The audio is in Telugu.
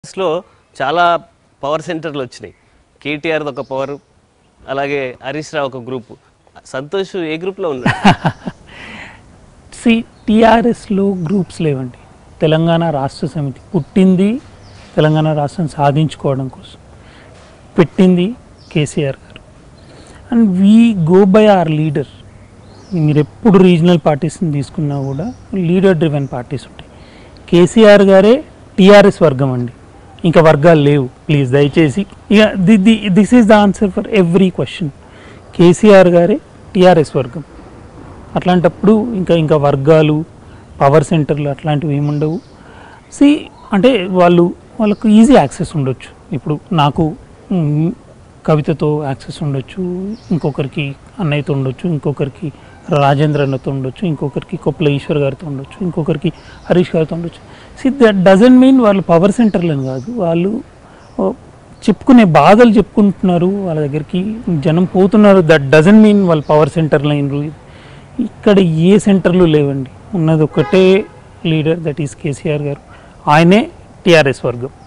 లో చాలా పవర్ సెంటర్లు వచ్చినాయి కేటీఆర్ ఒక పవర్ అలాగే హరీష్ రావు ఒక గ్రూప్ సంతోష్ ఏ గ్రూప్లో ఉన్నాడు సి టీఆర్ఎస్లో గ్రూప్స్ లేవండి తెలంగాణ రాష్ట్ర సమితి పుట్టింది తెలంగాణ రాష్ట్రం సాధించుకోవడం కోసం పెట్టింది కేసీఆర్ గారు and we go by our leader మీరు ఎప్పుడు రీజనల్ పార్టీస్ని తీసుకున్నా కూడా లీడర్ డ్రివెన్ పార్టీస్ ఉంటాయి కేసీఆర్ గారే టీఆర్ఎస్ వర్గం అండి ఇంకా వర్గాలు లేవు ప్లీజ్ దయచేసి ఇక the the this is the answer for every question KCR గారే టీఆర్ఎస్ వర్గం అట్లాంటప్పుడు ఇంకా ఇంకా వర్గాలు పవర్ సెంటర్లు అట్లాంటివి ఏముండవు సి అంటే వాళ్ళు వాళ్ళకు ఈజీ యాక్సెస్ ఉండొచ్చు ఇప్పుడు నాకు మ్, కవితతో యాక్సెస్ ఉండొచ్చు ఇంకొకరికి అన్నయ్యతో ఉండొచ్చు ఇంకొకరికి రాజేంద్ర అన్నతో ఉండొచ్చు ఇంకొకరికి కొప్పుల ఈశ్వర్ గారితో ఉండొచ్చు ఇంకొకరికి హరీష్ గారితో ఉండొచ్చు సి దట్ డజన్ మీన్ వాళ్ళు పవర్ సెంటర్లను కాదు వాళ్ళు ఓ, చెప్పుకునే బాధలు చెప్పుకుంటున్నారు వాళ్ళ దగ్గరికి జనం పోతున్నారు దట్ డజన్ మీన్ వాళ్ళు పవర్ సెంటర్లు అయినరు ఇక్కడ ఏ సెంటర్లు లేవండి ఉన్నది ఒకటే లీడర్ దట్ ఈస్ కేసీఆర్ గారు ఆయనే టీఆర్ఎస్ వర్గం